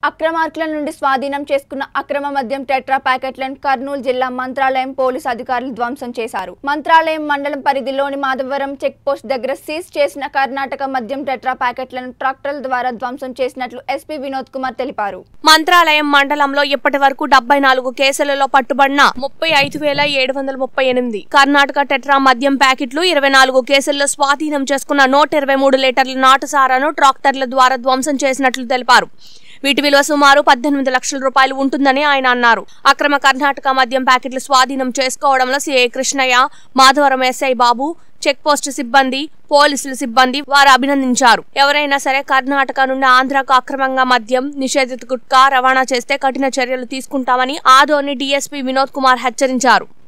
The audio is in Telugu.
అక్రమార్కుల నుండి స్వాధీనం చేసుకున్న అక్రమ మద్యం టెట్రా ప్యాకెట్లను కర్నూలు జిల్లా మంత్రాలయం పోలీసు అధికారులు ధ్వంసం చేశారు మంత్రాలయం మండలం పరిధిలోని మాధవరం చెక్ పోస్ట్ దగ్గర సీజ్ చేసిన కర్ణాటక మద్యం టెట్రా ప్యాకెట్లను ట్రాక్టర్ల ద్వారా ధ్వంసం చేసినట్లు ఎస్పీ వినోద్ కుమార్ తెలిపారు మంత్రాలయం మండలంలో ఇప్పటి వరకు డెబ్బై నాలుగు కేసులలో పట్టుబడిన ముప్పై ఐదు వేల ఏడు వందల ముప్పై ఎనిమిది కర్ణాటక టెట్రా మద్యం ప్యాకెట్లు ఇరవై నాలుగు కేసుల్లో స్వాధీనం చేసుకున్న నూట ఇరవై మూడు లీటర్ల నాటుసారాను ట్రాక్టర్ల ద్వారా ధ్వంసం చేసినట్లు తెలిపారు వీటి విలువ సుమారు పద్దెనిమిది లక్షల రూపాయలు ఉంటుందని ఆయన అన్నారు అక్రమ కర్ణాటక మద్యం ప్యాకెట్లు స్వాధీనం చేసుకోవడంలో CI Krishnaiah Madhavaram SI Babu check post సిబ్బంది పోలీసుల సిబ్బంది వారు అభినందించారు ఎవరైనా సరే కర్ణాటక నుండి ఆంధ్రాకు అక్రమంగా మద్యం నిషేధిత గుట్కా రవాణా చేస్తే కఠిన చర్యలు తీసుకుంటామని ఆదోని డీఎస్పీ వినోద్ కుమార్ హెచ్చరించారు